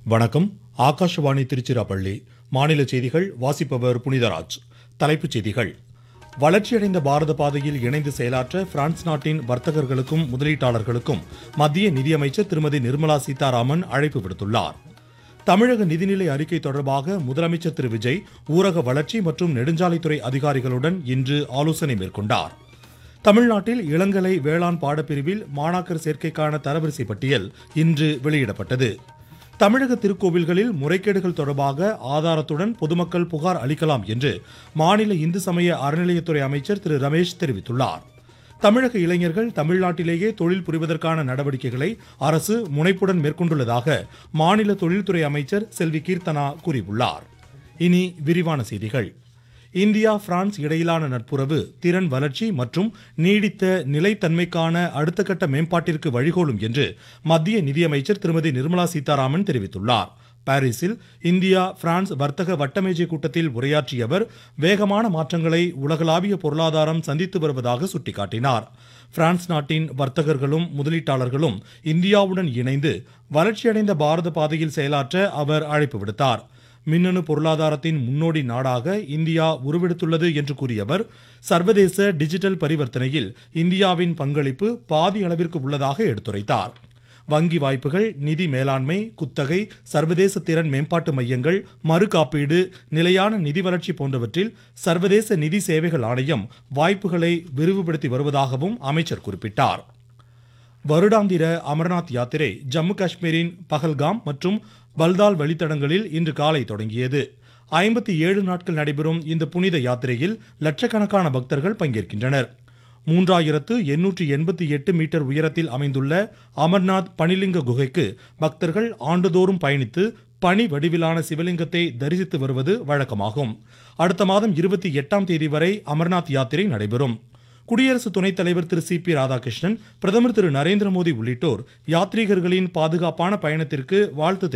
வணக்கம் ஆகாஷவாணி திருச்சிராப்பள்ளி மாநில செய்திகள் வாசிப்பவர் புனிதராஜ் தலைப்புச் செய்திகள் வளர்ச்சியடைந்த பாரத பாதையில் இணைந்து செயலாற்ற பிரான்ஸ் நாட்டின் வர்த்தகர்களுக்கும் முதலீட்டாளர்களுக்கும் மத்திய நிதியமைச்சர் திருமதி நிர்மலா சீதாராமன் அழைப்பு விடுத்துள்ளார் தமிழக நிதிநிலை அறிக்கை தொடர்பாக முதலமைச்சர் திரு விஜய் ஊரக வளர்ச்சி மற்றும் நெடுஞ்சாலைத்துறை அதிகாரிகளுடன் இன்று ஆலோசனை மேற்கொண்டார் தமிழ்நாட்டில் இளங்கலை வேளாண் பாடப்பிரிவில் மாணாக்கர் சேர்க்கைக்கான தரவரிசை பட்டியல் இன்று வெளியிடப்பட்டது தமிழக திருக்கோவில்களில் முறைகேடுகள் தொடர்பாக ஆதாரத்துடன் பொதுமக்கள் புகார் அளிக்கலாம் என்று மாநில இந்து சமய அறநிலையத்துறை அமைச்சர் திரு ரமேஷ் தெரிவித்துள்ளார் தமிழக இளைஞர்கள் தமிழ்நாட்டிலேயே தொழில் புரிவதற்கான நடவடிக்கைகளை அரசு முனைப்புடன் மேற்கொண்டுள்ளதாக மாநில தொழில்துறை அமைச்சர் செல்வி கீர்த்தனா கூறியுள்ளார் இனி விரிவான செய்திகள் இந்தியா பிரான்ஸ் இடையிலான நட்புறவு திறன் வளர்ச்சி மற்றும் நீடித்த நிலைத்தன்மைக்கான அடுத்த கட்ட மேம்பாட்டிற்கு வழிகோலும் என்று மத்திய நிதியமைச்சர் திருமதி நிர்மலா சீதாராமன் தெரிவித்துள்ளார் பாரிஸில் இந்தியா பிரான்ஸ் வர்த்தக வட்டமேஜை கூட்டத்தில் உரையாற்றிய அவர் வேகமான மாற்றங்களை உலகளாவிய பொருளாதாரம் சந்தித்து வருவதாக சுட்டிக்காட்டினார் பிரான்ஸ் நாட்டின் வர்த்தகர்களும் முதலீட்டாளர்களும் இந்தியாவுடன் இணைந்து வளர்ச்சியடைந்த பாரத பாதையில் செயலாற்ற அவர் அழைப்பு விடுத்தார் மின்னணு பொருளாதாரத்தின் முன்னோடி நாடாக இந்தியா உருவெடுத்துள்ளது என்று கூறிய அவர் சர்வதேச டிஜிட்டல் பரிவர்த்தனையில் இந்தியாவின் பங்களிப்பு பாதி அளவிற்கு உள்ளதாக எடுத்துரைத்தார் வங்கி வாய்ப்புகள் நிதி மேலாண்மை குத்தகை சர்வதேச திறன் மேம்பாட்டு மையங்கள் மறு காப்பீடு நிலையான நிதி வளர்ச்சி போன்றவற்றில் சர்வதேச நிதி சேவைகள் ஆணையம் வாய்ப்புகளை விரிவுபடுத்தி வருவதாகவும் அமைச்சர் குறிப்பிட்டார் வருடாந்திர அமர்நாத் யாத்திரை ஜம்மு காஷ்மீரின் பஹல்காம் மற்றும் பல்தால் வழித்தடங்களில் இன்று காலை தொடங்கியது ஐம்பத்தி ஏழு நாட்கள் நடைபெறும் இந்த புனித யாத்திரையில் லட்சக்கணக்கான பக்தர்கள் பங்கேற்கின்றனர் மூன்றாயிரத்து எண்ணூற்றி எண்பத்தி எட்டு மீட்டர் உயரத்தில் அமைந்துள்ள அமர்நாத் பனிலிங்க குகைக்கு பக்தர்கள் ஆண்டுதோறும் பயணித்து பனி வடிவிலான சிவலிங்கத்தை தரிசித்து வருவது வழக்கமாகும் அடுத்த மாதம் இருபத்தி எட்டாம் தேதி வரை அமர்நாத் யாத்திரை நடைபெறும் குடியரசு துணைத் தலைவர் திரு சி பி ராதாகிருஷ்ணன் பிரதமர் திரு நரேந்திர மோடி உள்ளிட்டோர் யாத்ரீகர்களின் பாதுகாப்பான பயணத்திற்கு வாழ்த்து